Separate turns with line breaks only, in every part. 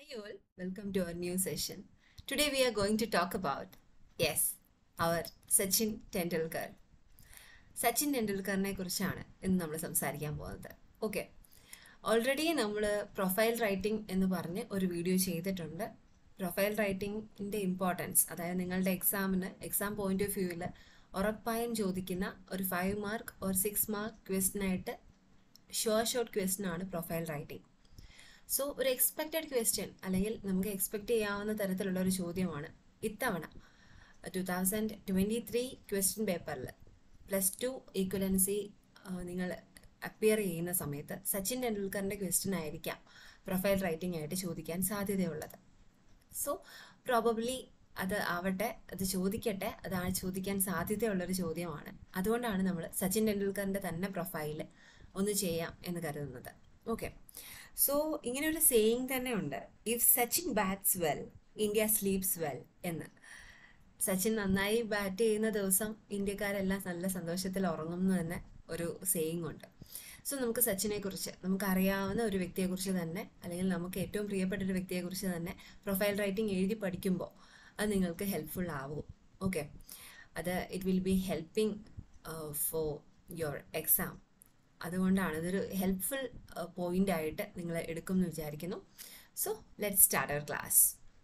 Hey all, welcome to our new session. Today we are going to talk about, yes, our Sachin Tendulkar Sachin ടെണ്ടുൽക്കറിനെ കുറിച്ചാണ് ഇന്ന് നമ്മൾ സംസാരിക്കാൻ പോകുന്നത് okay already നമ്മൾ പ്രൊഫൈൽ റൈറ്റിംഗ് എന്ന് പറഞ്ഞ് ഒരു വീഡിയോ ചെയ്തിട്ടുണ്ട് പ്രൊഫൈൽ റൈറ്റിംഗിൻ്റെ ഇമ്പോർട്ടൻസ് അതായത് നിങ്ങളുടെ എക്സാമിന് എക്സാം പോയിന്റ് ഓഫ് വ്യൂവിൽ ഉറപ്പായും ചോദിക്കുന്ന ഒരു ഫൈവ് മാർക്ക് ഒരു സിക്സ് മാർക്ക് ക്വസ്റ്റിനായിട്ട് ഷുവർ ഷോർട്ട് ക്വസ്റ്റൻ ആണ് പ്രൊഫൈൽ റൈറ്റിംഗ് സോ ഒരു എക്സ്പെക്റ്റഡ് ക്വസ്റ്റ്യൻ അല്ലെങ്കിൽ നമുക്ക് എക്സ്പെക്റ്റ് ചെയ്യാവുന്ന തരത്തിലുള്ള ഒരു ചോദ്യമാണ് ഇത്തവണ two thousand twenty three question പേപ്പറിൽ പ്ലസ് ടു ഈക്വലൻസി നിങ്ങൾ അപ്പിയർ ചെയ്യുന്ന സമയത്ത് സച്ചിൻ ടെണ്ടുൽക്കറിൻ്റെ ക്വസ്റ്റ്യൻ ആയിരിക്കാം പ്രൊഫൈൽ റൈറ്റിംഗ് ആയിട്ട് ചോദിക്കാൻ സാധ്യതയുള്ളത് സോ പ്രോബബ്ലി അത് ആവട്ടെ അത് ചോദിക്കട്ടെ അതാണ് ചോദിക്കാൻ സാധ്യതയുള്ളൊരു ചോദ്യമാണ് അതുകൊണ്ടാണ് നമ്മൾ സച്ചിൻ ടെണ്ടുൽക്കറിൻ്റെ തന്നെ പ്രൊഫൈൽ ഒന്ന് ചെയ്യാം എന്ന് കരുതുന്നത് ഓക്കെ സോ ഇങ്ങനെ ഒരു സേയിങ് തന്നെ ഉണ്ട് if Sachin bats well India sleeps well എന്ന് സച്ചിൻ നന്നായി ബാറ്റ് ചെയ്യുന്ന ദിവസം ഇന്ത്യക്കാരെല്ലാം നല്ല സന്തോഷത്തിൽ ഉറങ്ങുന്നു തന്നെ ഒരു സേയിങ് ഉണ്ട് സോ നമുക്ക് സച്ചിനെ കുറിച്ച് നമുക്ക് അറിയാവുന്ന ഒരു വ്യക്തിയെക്കുറിച്ച് തന്നെ അല്ലെങ്കിൽ നമുക്ക് ഏറ്റവും പ്രിയപ്പെട്ട ഒരു വ്യക്തിയെക്കുറിച്ച് തന്നെ പ്രൊഫൈൽ റൈറ്റിംഗ് എഴുതി പഠിക്കുമ്പോൾ അത് നിങ്ങൾക്ക് ഹെൽപ്ഫുൾ ആവും ഓക്കെ അത് it will be helping for your exam അതുകൊണ്ടാണ് ഇതൊരു ഹെൽപ്ഫുൾ പോയിന്റ് ആയിട്ട് നിങ്ങൾ എടുക്കും എന്ന് വിചാരിക്കുന്നു so let start our class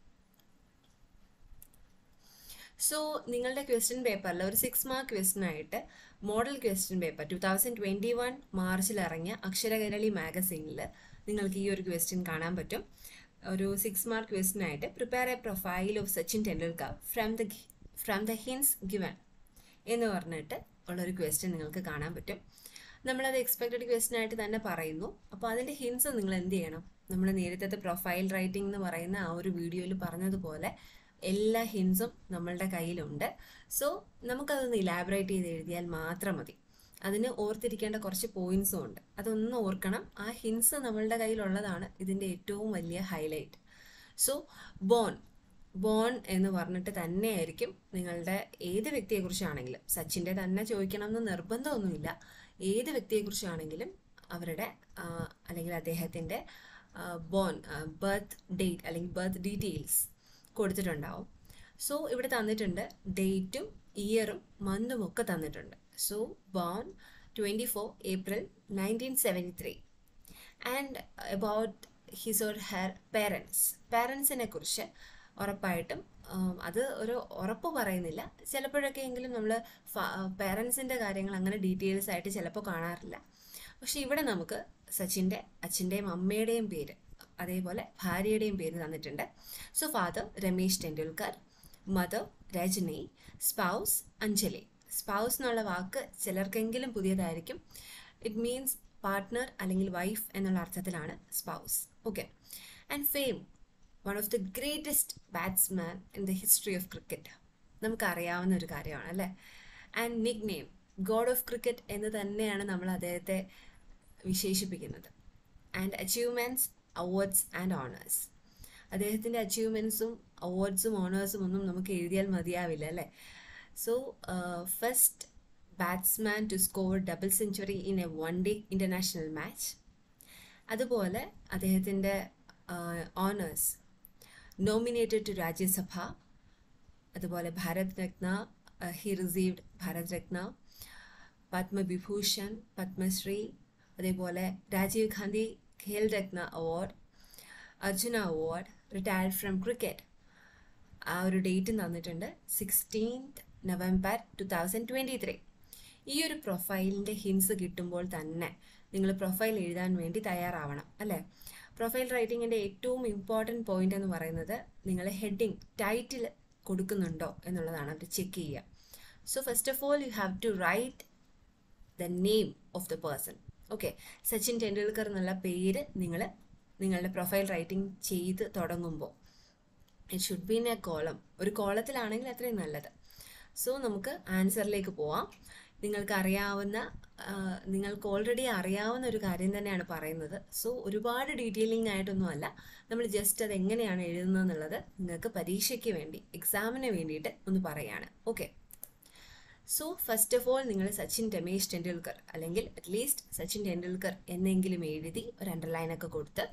so നിങ്ങളുടെ ക്വസ്റ്റ്യൻ പേപ്പറിൽ ഒരു സിക്സ് മാർക്ക് ക്വസ്റ്റ്യൻ ആയിട്ട് model question paper two thousand twenty one മാർച്ചിൽ ഇറങ്ങിയ അക്ഷരകരളി മാഗസീനിൽ നിങ്ങൾക്ക് ഈ ഒരു ക്വസ്റ്റ്യൻ കാണാൻ പറ്റും ഒരു സിക്സ് മാർക്ക് ക്വസ്റ്റ്യൻ ആയിട്ട് prepare a profile of Sachin Tendulkar from the from the hints given എന്ന് പറഞ്ഞിട്ട് ഉള്ളൊരു ക്വസ്റ്റ്യൻ നിങ്ങൾക്ക് കാണാൻ പറ്റും നമ്മളത് എക്സ്പെക്റ്റഡ് ക്വസ്റ്റ്യൻ ആയിട്ട് തന്നെ പറയുന്നു അപ്പോൾ അതിൻ്റെ ഹിൻസ് നിങ്ങൾ എന്ത് ചെയ്യണം നമ്മൾ നേരത്തെ പ്രൊഫൈൽ റൈറ്റിംഗ് എന്ന് പറയുന്ന ആ ഒരു വീഡിയോയിൽ പറഞ്ഞതുപോലെ എല്ലാ ഹിൻസും നമ്മളുടെ കയ്യിലുണ്ട് സോ നമുക്കതൊന്ന് ഇലാബറേറ്റ് ചെയ്ത് എഴുതിയാൽ മാത്രം മതി അതിന് ഓർത്തിരിക്കേണ്ട കുറച്ച് പോയിന്റ്സും ഉണ്ട് അതൊന്ന് ഓർക്കണം ആ ഹിൻസ് നമ്മളുടെ കയ്യിലുള്ളതാണ് ഇതിൻ്റെ ഏറ്റവും വലിയ ഹൈലൈറ്റ് സോ ബോൺ ബോൺ എന്ന് പറഞ്ഞിട്ട് തന്നെയായിരിക്കും നിങ്ങളുടെ ഏത് വ്യക്തിയെക്കുറിച്ചാണെങ്കിലും സച്ചിൻ്റെ തന്നെ ചോദിക്കണം എന്ന് നിർബന്ധമൊന്നുമില്ല ഏത് വ്യക്തിയെക്കുറിച്ചാണെങ്കിലും അവരുടെ അല്ലെങ്കിൽ അദ്ദേഹത്തിൻ്റെ ബോൺ ബർത്ത് ഡേറ്റ് അല്ലെങ്കിൽ ബർത്ത് ഡീറ്റെയിൽസ് കൊടുത്തിട്ടുണ്ടാവും സോ ഇവിടെ തന്നിട്ടുണ്ട് ഡേറ്റും ഇയറും മന്തും ഒക്കെ തന്നിട്ടുണ്ട് so born twenty four April nineteen seventy three and about his or her parents പേരൻസിനെ കുറിച്ച് ഉറപ്പായിട്ടും അത് ഒരു ഉറപ്പ് പറയുന്നില്ല ചിലപ്പോഴൊക്കെ എങ്കിലും നമ്മൾ പേരൻസിൻ്റെ കാര്യങ്ങൾ അങ്ങനെ ഡീറ്റെയിൽസ് ആയിട്ട് ചിലപ്പോൾ കാണാറില്ല പക്ഷെ ഇവിടെ നമുക്ക് സച്ചിൻ്റെ അച്ഛൻ്റെയും അമ്മയുടെയും പേര് അതേപോലെ ഭാര്യയുടെയും പേര് തന്നിട്ടുണ്ട് so father Ramesh Tendulkar mother Rajani spouse Anjali spouse എന്നുള്ള വാക്ക് ചിലർക്കെങ്കിലും പുതിയതായിരിക്കും ഇറ്റ് മീൻസ് പാർട്ട്ണർ അല്ലെങ്കിൽ വൈഫ് എന്നുള്ള അർത്ഥത്തിലാണ് spouse okay and fame one of the greatest batsman in the history of cricket നമുക്കറിയാവുന്ന ഒരു കാര്യമാണ് അല്ലേ and nick name god of cricket എന്ന് തന്നെയാണ് നമ്മൾ അദ്ദേഹത്തെ വിശേഷിപ്പിക്കുന്നത് and achievements awards and honours അദ്ദേഹത്തിൻ്റെ അച്ചീവ്മെൻറ്റ്സും അവാർഡ്സും ഓണേഴ്സും ഒന്നും നമുക്ക് എഴുതിയാൽ മതിയാവില്ല അല്ലേ so first batsman to score double century in a one day international match അതുപോലെ അദ്ദേഹത്തിൻ്റെ ഓണേഴ്സ് നോമിനേറ്റഡ് ടു രാജ്യസഭ അതുപോലെ ഭാരത് രത്ന ഹി റിസീവ്ഡ് ഭാരത് രത്ന പത്മവിഭൂഷൺ പത്മശ്രീ അതേപോലെ Rajiv Gandhi Khel Ratna award Arjuna award retired from cricket ആ ഒരു ഡേറ്റ് തന്നിട്ടുണ്ട് sixteenth November two thousand twenty three ഈ ഒരു പ്രൊഫൈലിൻ്റെ ഹിൻസ് കിട്ടുമ്പോൾ തന്നെ നിങ്ങൾ പ്രൊഫൈൽ എഴുതാൻ വേണ്ടി തയ്യാറാവണം അല്ലേ പ്രൊഫൈൽ റൈറ്റിങ്ങിൻ്റെ ഏറ്റവും ഇമ്പോർട്ടൻറ്റ് പോയിന്റ് എന്ന് പറയുന്നത് നിങ്ങൾ ഹെഡിങ് ടൈറ്റിൽ കൊടുക്കുന്നുണ്ടോ എന്നുള്ളതാണ് അവർ ചെക്ക് ചെയ്യുക so first of all you have to write the name of the person okay Sachin Tendulkar എന്നുള്ള പേര് നിങ്ങൾ നിങ്ങളുടെ പ്രൊഫൈൽ റൈറ്റിംഗ് ചെയ്ത് തുടങ്ങുമ്പോൾ it should be in a column ഒരു കോളത്തിലാണെങ്കിൽ അത്രയും നല്ലത് സോ നമുക്ക് ആൻസറിലേക്ക് പോവാം നിങ്ങൾക്ക് അറിയാവുന്ന നിങ്ങൾക്ക് ഓൾറെഡി അറിയാവുന്ന ഒരു കാര്യം തന്നെയാണ് പറയുന്നത് സോ ഒരുപാട് ഡീറ്റെയിലിംഗ് ആയിട്ടൊന്നും അല്ല നമ്മൾ ജസ്റ്റ് അത് എങ്ങനെയാണ് എഴുതുന്നത് എന്നുള്ളത് നിങ്ങൾക്ക് പരീക്ഷയ്ക്ക് വേണ്ടി എക്സാമിന് വേണ്ടിയിട്ട് ഒന്ന് പറയാണ് okay so first of all നിങ്ങൾ സച്ചിൻ രമേശ് ടെണ്ടുൽക്കർ അല്ലെങ്കിൽ അറ്റ്ലീസ്റ്റ് സച്ചിൻ ടെണ്ടുൽക്കർ എന്നെങ്കിലും എഴുതി ഒരു അണ്ടർലൈൻ ഒക്കെ കൊടുത്ത്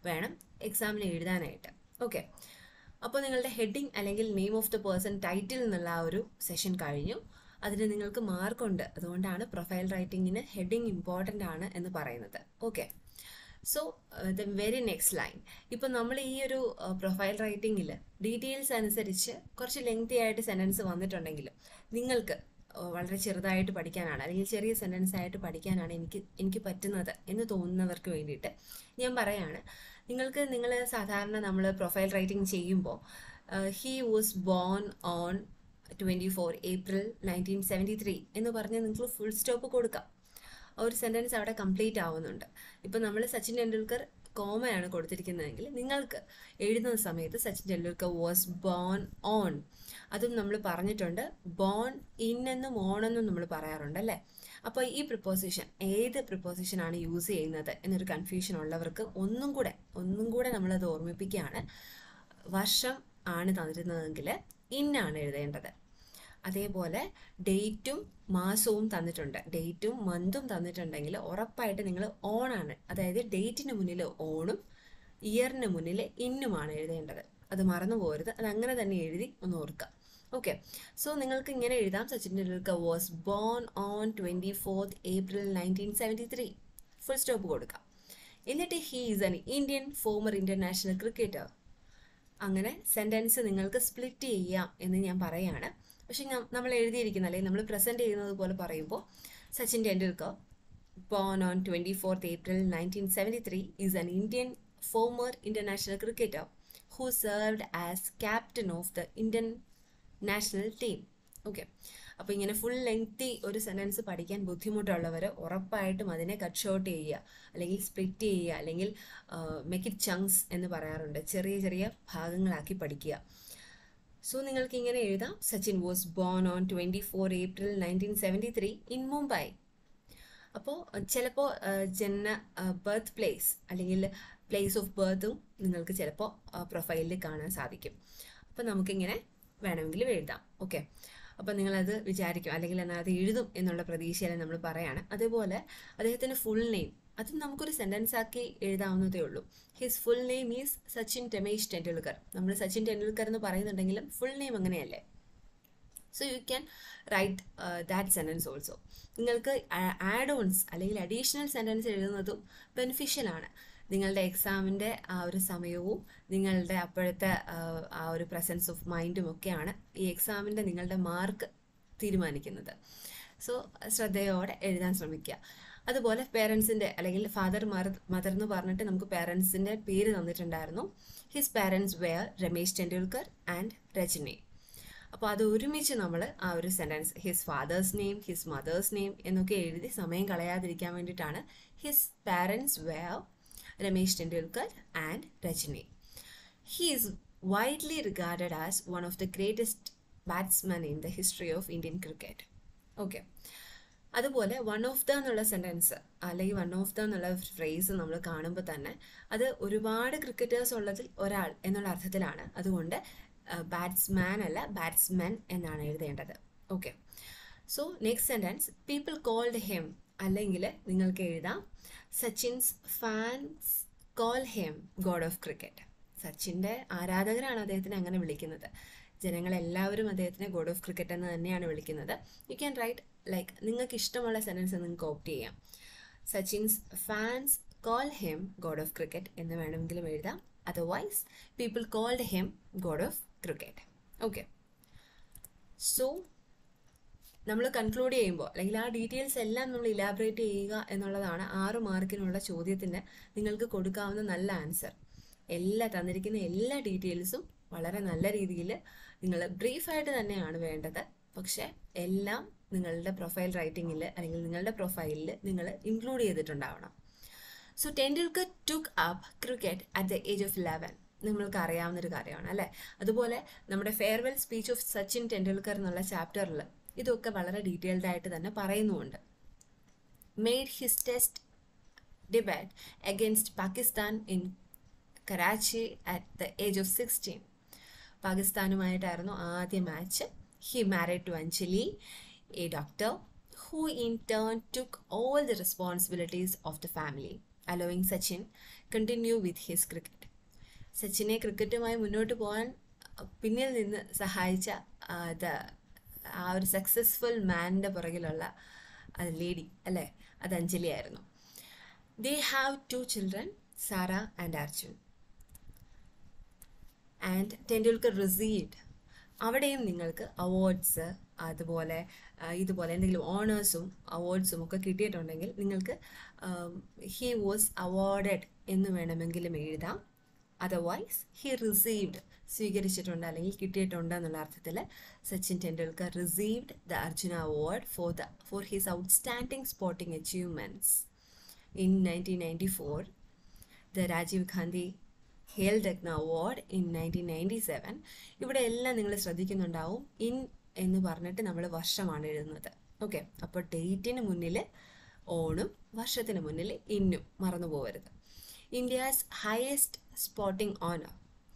വേണം എക്സാമിന് എഴുതാനായിട്ട് ഓക്കെ അപ്പോൾ നിങ്ങളുടെ ഹെഡിങ് അല്ലെങ്കിൽ name of the person title എന്നുള്ള ആ ഒരു സെഷൻ കഴിഞ്ഞു അതിന് നിങ്ങൾക്ക് മാർക്കുണ്ട് അതുകൊണ്ടാണ് പ്രൊഫൈൽ റൈറ്റിങ്ങിന് ഹെഡിങ് ഇമ്പോർട്ടൻ്റ് ആണ് എന്ന് പറയുന്നത് okay so the very next line ഇപ്പം നമ്മൾ ഈ ഒരു പ്രൊഫൈൽ റൈറ്റിങ്ങിൽ ഡീറ്റെയിൽസ് അനുസരിച്ച് കുറച്ച് ലെങ്തി ആയിട്ട് സെൻറ്റൻസ് വന്നിട്ടുണ്ടെങ്കിലും നിങ്ങൾക്ക് uh, വളരെ ചെറുതായിട്ട് പഠിക്കാനാണ് അല്ലെങ്കിൽ ചെറിയ സെൻറ്റൻസ് ആയിട്ട് പഠിക്കാനാണ് എനിക്ക് എനിക്ക് പറ്റുന്നത് എന്ന് തോന്നുന്നവർക്ക് വേണ്ടിയിട്ട് ഞാൻ പറയാണ് നിങ്ങൾക്ക് നിങ്ങൾ സാധാരണ നമ്മൾ പ്രൊഫൈൽ റൈറ്റിംഗ് ചെയ്യുമ്പോൾ he was born on twenty four April nineteen seventy three എന്ന് പറഞ്ഞ് നിങ്ങൾക്ക് ഫുൾ സ്റ്റോപ്പ് കൊടുക്കാം ആ ഒരു സെൻറ്റൻസ് അവിടെ കംപ്ലീറ്റ് ആവുന്നുണ്ട് ഇപ്പം നമ്മൾ സച്ചിൻ ടെണ്ടുൽക്കർ കോമയാണ് കൊടുത്തിരിക്കുന്നതെങ്കിൽ നിങ്ങൾക്ക് എഴുതുന്ന സമയത്ത് Sachin Tendulkar was born on അതും നമ്മൾ പറഞ്ഞിട്ടുണ്ട് ബോൺ ഇൻ എന്നും ഓൺ എന്നും നമ്മൾ പറയാറുണ്ട് അല്ലേ അപ്പോൾ ഈ പ്രിപ്പോസിഷൻ ഏത് പ്രിപ്പോസിഷനാണ് യൂസ് ചെയ്യുന്നത് എന്നൊരു കൺഫ്യൂഷൻ ഉള്ളവർക്ക് ഒന്നും കൂടെ ഒന്നും കൂടെ നമ്മളത് ഓർമ്മിപ്പിക്കുകയാണ് വർഷം ആണ് തന്നിരുന്നതെങ്കിൽ ഇന്നാണ് എഴുതേണ്ടത് അതേപോലെ ഡേറ്റും മാസവും തന്നിട്ടുണ്ട് ഡേറ്റും മന്തും തന്നിട്ടുണ്ടെങ്കിൽ ഉറപ്പായിട്ട് നിങ്ങൾ ഓണാണ് അതായത് ഡേറ്റിന് മുന്നിൽ ഓണും ഇയറിന് മുന്നിൽ ഇന്നുമാണ് എഴുതേണ്ടത് അത് മറന്നു പോകരുത് അത് അങ്ങനെ തന്നെ എഴുതി ഒന്ന് ഓർക്കുക ഓക്കെ സോ നിങ്ങൾക്ക് ഇങ്ങനെ എഴുതാം Sachin Tendulkar was born on twenty fourth April nineteen seventy three full stop കൊടുക്കാം എന്നിട്ട് he is an Indian former international cricketer അങ്ങനെ സെൻറ്റൻസ് നിങ്ങൾക്ക് സ്പ്ലിറ്റ് ചെയ്യാം എന്ന് ഞാൻ പറയാണ് പക്ഷെ നമ്മൾ എഴുതിയിരിക്കുന്ന അല്ലെങ്കിൽ നമ്മൾ പ്രസൻറ്റ് ചെയ്യുന്നത് പോലെ പറയുമ്പോൾ Sachin Tendulkar born on twenty fourth April nineteen seventy three is an Indian former international cricketer who served as captain of the Indian national team okay അപ്പോൾ ഇങ്ങനെ ഫുൾ ലെങ്തി ഒരു സെൻറ്റൻസ് പഠിക്കാൻ ബുദ്ധിമുട്ടുള്ളവർ ഉറപ്പായിട്ടും അതിനെ കട്ട് ഷോർട്ട് ചെയ്യുക അല്ലെങ്കിൽ സ്പ്ലിറ്റ് ചെയ്യുക അല്ലെങ്കിൽ മെക്ക് ഇറ്റ് ചങ്ക്സ് എന്ന് പറയാറുണ്ട് ചെറിയ ചെറിയ ഭാഗങ്ങളാക്കി പഠിക്കുക സോ നിങ്ങൾക്ക് ഇങ്ങനെ എഴുതാം Sachin was born on twenty four April nineteen seventy three in Mumbai അപ്പോൾ ചിലപ്പോൾ ജന്മ ബർത്ത് പ്ലേസ് അല്ലെങ്കിൽ പ്ലേസ് ഓഫ് ബർത്തും നിങ്ങൾക്ക് ചിലപ്പോൾ പ്രൊഫൈലിൽ കാണാൻ സാധിക്കും അപ്പോൾ നമുക്കിങ്ങനെ വേണമെങ്കിലും എഴുതാം ഓക്കെ അപ്പോൾ നിങ്ങളത് വിചാരിക്കും അല്ലെങ്കിൽ എന്നാൽ അത് എഴുതും എന്നുള്ള പ്രതീക്ഷയിൽ നമ്മൾ പറയാണ് അതേപോലെ അദ്ദേഹത്തിൻ്റെ ഫുൾ നെയിം അത് നമുക്കൊരു സെൻറ്റൻസ് ആക്കി എഴുതാവുന്നതേ ഉള്ളൂ his full name is Sachin Ramesh Tendulkar നമ്മൾ സച്ചിൻ ടെണ്ടുൽക്കർ എന്ന് പറയുന്നുണ്ടെങ്കിലും ഫുൾ നെയിം അങ്ങനെയല്ലേ so you can write that sentence also നിങ്ങൾക്ക് ആഡ് ഓൺസ് അല്ലെങ്കിൽ അഡീഷണൽ സെൻറ്റൻസ് എഴുതുന്നതും ബെനിഫിഷ്യൽ ആണ് നിങ്ങളുടെ എക്സാമിൻ്റെ ആ ഒരു സമയവും നിങ്ങളുടെ അപ്പോഴത്തെ ആ ഒരു പ്രസൻസ് ഓഫ് മൈൻഡും ഒക്കെയാണ് ഈ എക്സാമിൻ്റെ നിങ്ങളുടെ മാർക്ക് തീരുമാനിക്കുന്നത് സോ ശ്രദ്ധയോടെ എഴുതാൻ ശ്രമിക്കുക അതുപോലെ പേരൻസിൻ്റെ അല്ലെങ്കിൽ ഫാദർ മദർ എന്ന് പറഞ്ഞിട്ട് നമുക്ക് പേരൻസിൻ്റെ പേര് തന്നിട്ടുണ്ടായിരുന്നു his parents were Ramesh Tendulkar and Rajni അപ്പോൾ അത് ഒരുമിച്ച് നമ്മൾ ആ ഒരു sentence his father's name his mother's name എന്നൊക്കെ എഴുതി സമയം കളയാതിരിക്കാൻ വേണ്ടിയിട്ടാണ് his parents were Ramesh Tendulkar and Rajni he is widely regarded as one of the greatest batsman in the history of Indian cricket okay അതുപോലെ വൺ ഓഫ് ദ എന്നുള്ള sentence അല്ലെങ്കിൽ one of the എന്നുള്ള phrase നമ്മൾ കാണുമ്പോൾ തന്നെ അത് ഒരുപാട് ക്രിക്കറ്റേഴ്സ് ഉള്ളതിൽ ഒരാൾ എന്നുള്ള അർത്ഥത്തിലാണ് അതുകൊണ്ട് ബാറ്റ്സ്മാൻ അല്ല ബാറ്റ്സ്മാൻ എന്നാണ് എഴുതേണ്ടത് okay so next sentence people called him അല്ലെങ്കിൽ നിങ്ങൾക്ക് എഴുതാം Sachin's fans call him god of cricket സച്ചിൻ്റെ ആരാധകരാണ് അദ്ദേഹത്തിനെ അങ്ങനെ വിളിക്കുന്നത് ജനങ്ങളെല്ലാവരും അദ്ദേഹത്തിനെ ഗോഡ് ഓഫ് ക്രിക്കറ്റ് എന്ന് തന്നെയാണ് വിളിക്കുന്നത് യു ക്യാൻ റൈറ്റ് ലൈക്ക് നിങ്ങൾക്ക് ഇഷ്ടമുള്ള സെൻറ്റൻസ് നിങ്ങൾക്ക് ഓപ്റ്റ് ചെയ്യാം Sachin's fans call him god of cricket എന്ന് വേണമെങ്കിലും എഴുതാം otherwise people called him god of cricket okay so നമ്മൾ കൺക്ലൂഡ് ചെയ്യുമ്പോൾ അല്ലെങ്കിൽ ആ ഡീറ്റെയിൽസ് എല്ലാം നമ്മൾ ഇലാബറേറ്റ് ചെയ്യുക എന്നുള്ളതാണ് ആറ് മാർക്കിനുള്ള ചോദ്യത്തിന് നിങ്ങൾക്ക് കൊടുക്കാവുന്ന നല്ല ആൻസർ എല്ലാ തന്നിരിക്കുന്ന എല്ലാ ഡീറ്റെയിൽസും വളരെ നല്ല രീതിയിൽ നിങ്ങൾ ബ്രീഫായിട്ട് തന്നെയാണ് വേണ്ടത് പക്ഷേ എല്ലാം നിങ്ങളുടെ പ്രൊഫൈൽ റൈറ്റിങ്ങിൽ അല്ലെങ്കിൽ നിങ്ങളുടെ പ്രൊഫൈലിൽ നിങ്ങൾ ഇൻക്ലൂഡ് ചെയ്തിട്ടുണ്ടാവണം so Tendulkar took up cricket at the age of eleven നിങ്ങൾക്ക് അറിയാവുന്ന ഒരു കാര്യമാണ് അല്ലേ അതുപോലെ നമ്മുടെ farewell speech of Sachin Tendulkar എന്നുള്ള ചാപ്റ്ററിൽ ഇതൊക്കെ വളരെ ഡീറ്റെയിൽഡ് ആയിട്ട് തന്നെ പറയുന്നുമുണ്ട് made his test debate against Pakistan in Karachi at the age of sixteen പാകിസ്ഥാനുമായിട്ടായിരുന്നു ആദ്യ match he married to Anjali a doctor who in turn took all the responsibilities of the family allowing Sachin continue with his cricket സച്ചിനെ ക്രിക്കറ്റുമായി മുന്നോട്ട് പോകാൻ പിന്നിൽ നിന്ന് സഹായിച്ച the ആ ഒരു സക്സസ്ഫുൾ മാനിൻ്റെ പുറകിലുള്ള അത് ലേഡി അല്ലേ അത് അഞ്ജലി ആയിരുന്നു they have two children Sara and Arjun and Tendulkar received അവിടെയും നിങ്ങൾക്ക് അവാർഡ്സ് അതുപോലെ ആ, ഇതുപോലെ എന്തെങ്കിലും ഓണേഴ്സും അവാർഡ്സും ഒക്കെ കിട്ടിയിട്ടുണ്ടെങ്കിൽ നിങ്ങൾക്ക് ഹി വാസ് അവാർഡഡ് എന്ന് വേണമെങ്കിലും എഴുതാം അതർവൈസ് ഹി റിസീവ്ഡ് സ്വീകരിച്ചിട്ടുണ്ട് അല്ലെങ്കിൽ കിട്ടിയിട്ടുണ്ട് എന്നുള്ള അർത്ഥത്തിൽ Sachin Tendulkar received the Arjuna award for the for his outstanding sporting achievements in nineteen ninety four the Rajiv Gandhi Khel Ratna award in nineteen ninety seven ഇവിടെ എല്ലാം നിങ്ങൾ ശ്രദ്ധിക്കുന്നുണ്ടാവും ഇൻ എന്ന് പറഞ്ഞിട്ട് നമ്മൾ വർഷമാണ് എഴുതുന്നത് ഓക്കെ അപ്പോൾ ഡേറ്റിന് മുന്നിൽ ഓണും വർഷത്തിന് മുന്നിൽ ഇന്നും മറന്നു പോകരുത് India's highest sporting honour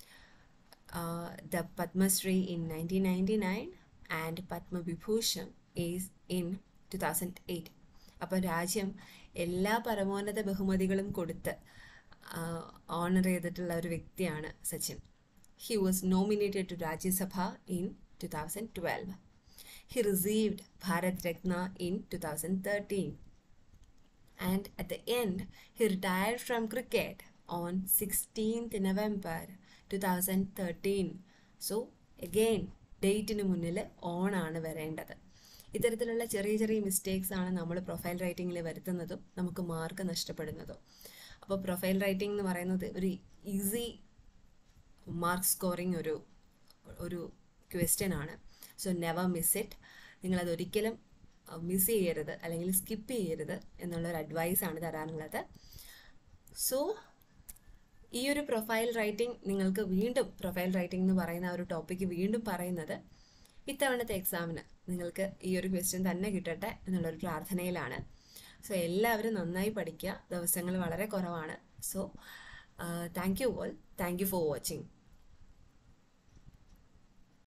the Padma Shri in nineteen ninety nine and Padma Vibhushan is in two thousand eight അപ്പോൾ രാജ്യം എല്ലാ പരമോന്നത ബഹുമതികളും കൊടുത്ത് ഓണർ ചെയ്തിട്ടുള്ള ഒരു വ്യക്തിയാണ് Sachin he was nominated to Rajya Sabha in two thousand twelve he received Bharat Ratna in two thousand thirteen and at the end, he retired from cricket on 16th November 2013. So, again, ഡേറ്റിന് മുന്നിൽ ഓണാണ് വരേണ്ടത് ഇത്തരത്തിലുള്ള ചെറിയ ചെറിയ മിസ്റ്റേക്സ് ആണ് നമ്മൾ പ്രൊഫൈൽ റൈറ്റിങ്ങിൽ വരുത്തുന്നതും നമുക്ക് മാർക്ക് നഷ്ടപ്പെടുന്നതും അപ്പോൾ പ്രൊഫൈൽ റൈറ്റിംഗ് എന്ന് പറയുന്നത് ഒരു ഈസി മാർക്ക് സ്കോറിങ് ഒരു ഒരു ക്വസ്റ്റ്യൻ ആണ് സോ നെവർ മിസ് ഇറ്റ് നിങ്ങളത് ഒരിക്കലും മിസ് ചെയ്യരുത് അല്ലെങ്കിൽ സ്കിപ്പ് ചെയ്യരുത് എന്നുള്ളൊരു അഡ്വൈസാണ് തരാനുള്ളത് സോ ഈ ഒരു പ്രൊഫൈൽ റൈറ്റിംഗ് നിങ്ങൾക്ക് വീണ്ടും പ്രൊഫൈൽ റൈറ്റിംഗ് എന്ന് പറയുന്ന ആ ഒരു ടോപ്പിക്ക് വീണ്ടും പറയുന്നത് ഇത്തവണത്തെ എക്സാമിന് നിങ്ങൾക്ക് ഈ ഒരു ക്വസ്റ്റ്യൻ തന്നെ കിട്ടട്ടെ എന്നുള്ളൊരു പ്രാർത്ഥനയിലാണ് സോ എല്ലാവരും നന്നായി പഠിക്കുക ദിവസങ്ങൾ വളരെ കുറവാണ് so thank you all thank you for watching